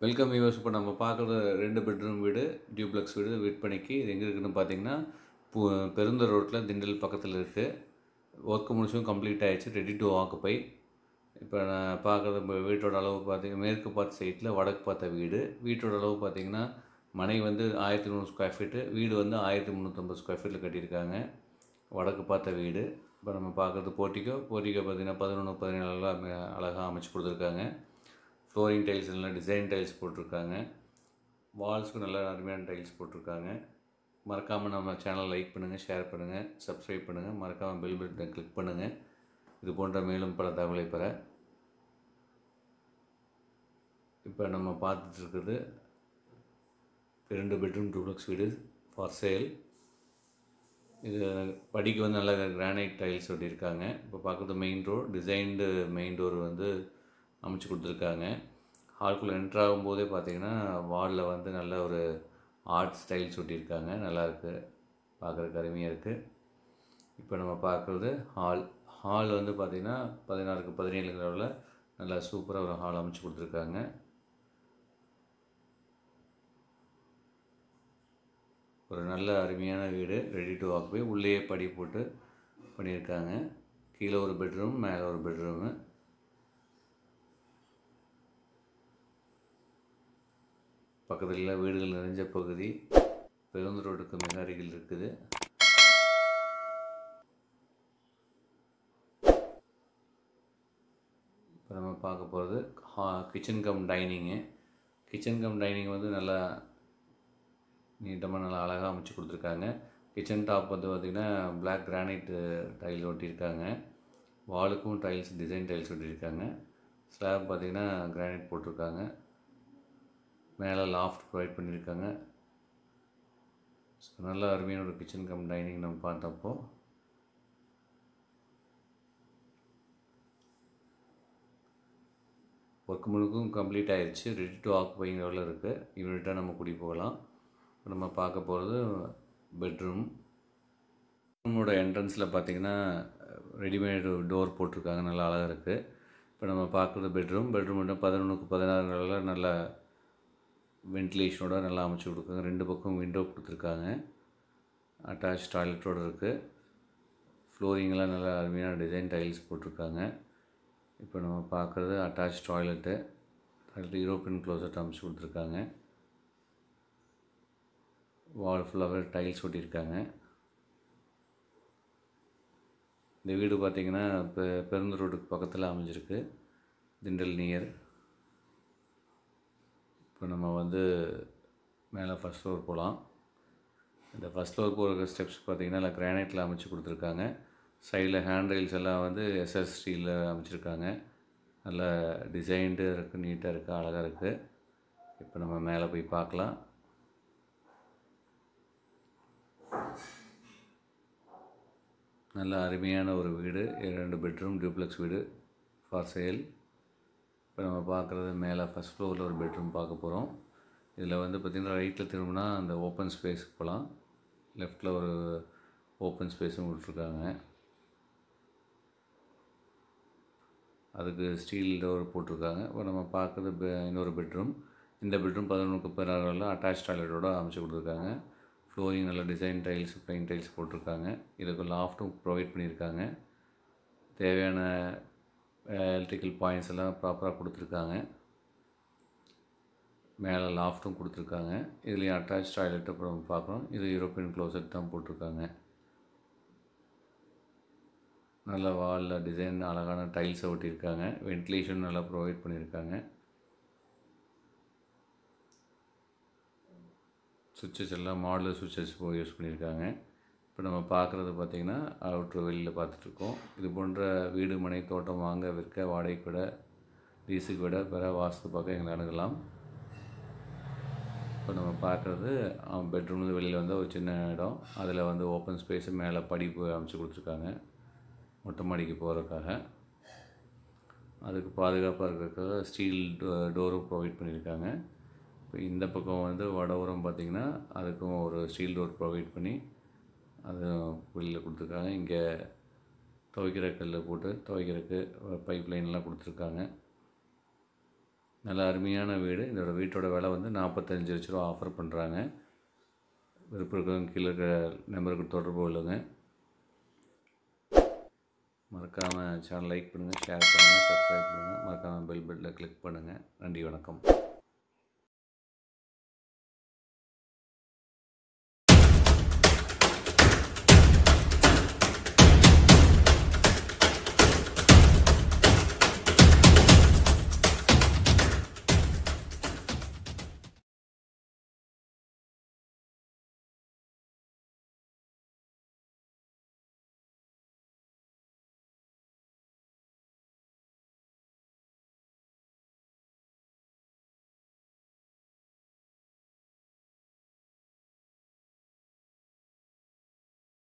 welcome viewers இப்போ நம்ம பார்க்குறது ரெண்டு பெட்ரூம் வீடு டியூப்ளெக்ஸ் வீடு விற்பனைக்கு இது எங்கே இருக்குதுன்னு பார்த்தீங்கன்னா பு பெருந்த ரோட்டில் திண்டல் பக்கத்தில் இருக்குது ஒர்க்கு முடிச்சும் கம்ப்ளீட் ஆயிடுச்சு ரெடி டு ஆக்குப்பை இப்போ நான் பார்க்குறது இப்போ வீட்டோட அளவு பார்த்தீங்கன்னா மேற்கு பார்த்த சைட்டில் வடக்கு பார்த்த வீடு வீட்டோட அளவு பார்த்தீங்கன்னா மனை வந்து ஆயிரத்தி நூறு ஸ்கொயர் ஃபீட்டு வீடு வந்து ஆயிரத்தி முந்நூற்றம்பது ஸ்கொயர் ஃபீட்டில் கட்டியிருக்காங்க வடக்கு பார்த்த வீடு இப்போ நம்ம பார்க்குறது போர்ட்டிக்கோ போர்ட்டிக்கோ பார்த்தீங்கன்னா பதினொன்று பதினேழு அழகாக அமைச்சு கொடுத்துருக்காங்க ஃப்ளோரிங் டைல்ஸ் எல்லாம் டிசைன் டைல்ஸ் போட்டிருக்காங்க வால்ஸ்க்கு நல்ல அருமையான டைல்ஸ் போட்டிருக்காங்க மறக்காமல் நம்ம சேனல் லைக் பண்ணுங்கள் ஷேர் பண்ணுங்கள் சப்ஸ்கிரைப் பண்ணுங்கள் மறக்காமல் பெல் பட்டனை கிளிக் பண்ணுங்கள் இது போன்ற மேலும் பல தகவலை பெற இப்போ நம்ம பார்த்துட்டு இருக்குது இரண்டு பெட்ரூம் டூப்ளக்ஸ் வீடு ஃபார் சேல் இது படிக்கு வந்து நல்ல கிரானைட் டைல்ஸ் ஒட்டியிருக்காங்க இப்போ பார்க்குறது main door designed main door வந்து அமைச்சு கொடுத்துருக்காங்க ஹால்குள்ளே என்ட்ரு ஆகும்போதே பார்த்தீங்கன்னா வாலில் வந்து நல்ல ஒரு ஆர்ட் ஸ்டைல்ஸ் ஒட்டியிருக்காங்க நல்லாயிருக்கு பார்க்குறதுக்கு அருமையாக இருக்குது இப்போ நம்ம பார்க்குறது ஹால் ஹால் வந்து பார்த்திங்கன்னா பதினாறுக்கு பதினேழு அளவில் நல்லா சூப்பராக ஒரு ஹால் அமைச்சு கொடுத்துருக்காங்க ஒரு நல்ல அருமையான வீடு ரெடி டு வாக் போய் உள்ளேயே படி போட்டு பண்ணியிருக்காங்க கீழே ஒரு பெட்ரூம் மேலே ஒரு பெட்ரூமு பக்கத்தில் வீடுகள் நிறைஞ்ச பகுதி பேருந்து ரோடுக்கு மிக அருகில் இருக்குது இப்போ நம்ம பார்க்க போகிறது ஹா kitchen cum dining kitchen cum dining வந்து நல்லா நீட்டமாக நல்லா அழகாக அமைச்சு கொடுத்துருக்காங்க கிச்சன் டாப் வந்து பார்த்திங்கன்னா பிளாக் கிரானைட் டைல் ஒட்டியிருக்காங்க வாலுக்கும் டைல்ஸ் டிசைன் டைல்ஸ் ஒட்டியிருக்காங்க ஸ்லாப் பார்த்திங்கன்னா கிரானைட் போட்டிருக்காங்க மேலே லாஃப்ட் ப்ரொவைட் பண்ணியிருக்காங்க ஸோ நல்ல அருமையான ஒரு கிச்சன் கம் டைனிங் நம்ம பார்த்தப்போ ஒர்க் முழுக்கும் கம்ப்ளீட் ஆயிடுச்சு ரெடி டு ஆக்குபைங்கிறவில் இருக்குது யூனிட்டாக நம்ம குடி போகலாம் இப்போ நம்ம பார்க்க போகிறது பெட்ரூம் ரூமோட என்ட்ரன்ஸில் பார்த்தீங்கன்னா ரெடிமேடு டோர் போட்டிருக்காங்க நல்லா அழகாக இருக்குது இப்போ நம்ம பார்க்குறது பெட்ரூம் பெட்ரூம் மட்டும் பதினொன்றுக்கு பதினாறுல நல்ல வென்டிலேஷனோட நல்லா அமைச்சு கொடுக்குறாங்க ரெண்டு பக்கம் விண்டோ கொடுத்துருக்காங்க அட்டாச் டாய்லெட்டோடு இருக்குது ஃப்ளோரிங்லாம் நல்லா அருமையான டிசைன் டைல்ஸ் போட்டிருக்காங்க இப்போ நம்ம பார்க்குறது attach toilet toilet European closet அமைச்சு கொடுத்துருக்காங்க வால் ஃபுல்லாகவே டைல்ஸ் ஒட்டியிருக்காங்க இந்த வீடு பார்த்திங்கன்னா இப்போ பெருந்து ரோடுக்கு பக்கத்தில் அமைஞ்சிருக்கு திண்டல் நியர் இப்போ நம்ம வந்து மேலே ஃபஸ்ட் ஃப்ளோர் போகலாம் இந்த ஃபஸ்ட் ஃப்ளோர் போகிற ஸ்டெப்ஸ் பார்த்திங்கன்னா இல்லை கிரானைட்டில் அமைச்சு கொடுத்துருக்காங்க சைடில் ஹேண்ட் ரெயில்ஸ் எல்லாம் வந்து எஸ்எஸ் ஸ்டீலில் அமைச்சிருக்காங்க நல்ல டிசைன்டு இருக்குது நீட்டாக இருக்குது அழகாக இருக்குது இப்போ நம்ம மேலே போய் பார்க்கலாம் நல்ல அருமையான ஒரு வீடு இரண்டு பெட்ரூம் டியூப்ளெக்ஸ் வீடு ஃபார் சேல் இப்போ நம்ம பார்க்குறது மேலே ஃபஸ்ட் ஃப்ளோரில் ஒரு பெட்ரூம் பார்க்க போகிறோம் இதில் வந்து பார்த்திங்கன்னா ரைட்டில் திரும்பினா அந்த ஓப்பன் ஸ்பேஸுக்கு போகலாம் லெஃப்டில் ஒரு ஓப்பன் ஸ்பேஸும் விட்ருக்காங்க அதுக்கு ஸ்டீல் டோர் போட்டிருக்காங்க இப்போ நம்ம பார்க்குறது பெ இன்னொரு பெட்ரூம் இந்த பெட்ரூம் பதினொன்றுக்கு பதினாறுல அட்டாச் டாய்லெட்டோடு அமைச்சு கொடுத்துருக்காங்க ஃப்ளோரிங் நல்ல டிசைன் டைல்ஸ் பிளைன் டைல்ஸ் போட்டிருக்காங்க இதுக்கு லாஃப்ட்டும் ப்ரொவைட் பண்ணியிருக்காங்க தேவையான எலக்ட்ரிக்கல் பாயிண்ட்ஸ் எல்லாம் ப்ராப்பராக கொடுத்துருக்காங்க மேலே லாஃப்ட்டும் கொடுத்துருக்காங்க இதுலேயும் அட்டாச் டாய்லெட் அப்புறம் பார்க்குறோம் இது யூரோப்பியன் க்ளோசட் தான் போட்டிருக்காங்க நல்ல வாலில் டிசைன் அழகான டைல்ஸை ஒட்டியிருக்காங்க வென்டிலேஷன் நல்லா ப்ரொவைட் பண்ணியிருக்காங்க சுவிட்சஸ் எல்லாம் மாடலர் சுவிட்சஸ் யூஸ் பண்ணியிருக்காங்க இப்போ நம்ம பார்க்குறது பார்த்திங்கன்னா அவுட்ரு வெளியில் பார்த்துட்ருக்கோம் இது போன்ற வீடு மனை தோட்டம் வாங்க விற்க வாடகைக்கு விட லீஸுக்கு விட பிற வாஸ்து பார்க்க எங்களை அணுகலாம் இப்போ நம்ம பார்க்குறது பெட்ரூம்லேருந்து வெளியில் வந்து ஒரு சின்ன இடம் அதில் வந்து ஓப்பன் ஸ்பேஸு மேலே படிப்பு அமைச்சு கொடுத்துருக்காங்க மொட்டை மாடிக்கு போகிறதுக்காக அதுக்கு பாதுகாப்பாக இருக்கிறதுக்காக ஸ்டீல் டோரும் ப்ரொவைட் பண்ணியிருக்காங்க இப்போ இந்த பக்கம் வந்து வடபுறம் பார்த்திங்கன்னா அதுக்கும் ஒரு ஸ்டீல் டோர் ப்ரொவைட் பண்ணி அது வெளியில் கொடுத்துருக்காங்க இங்கே துவைக்கிற கல் போட்டு துவைக்கிறதுக்கு பைப் லைன்லாம் கொடுத்துருக்காங்க நல்ல அருமையான வீடு இதோட வீட்டோட விலை வந்து நாற்பத்தஞ்சு லட்ச ரூபா ஆஃபர் பண்ணுறாங்க விருப்பம் இருக்கிறவங்க கீழே இருக்கிற நம்பருக்கு தொடர்பு கொள்ளுங்க மறக்காமல் சேனல் லைக் பண்ணுங்கள் ஷேர் பண்ணுங்கள் சப்ஸ்கிரைப் பண்ணுங்கள் மறக்காமல் பெல் பட்டனில் கிளிக் பண்ணுங்கள் நன்றி வணக்கம்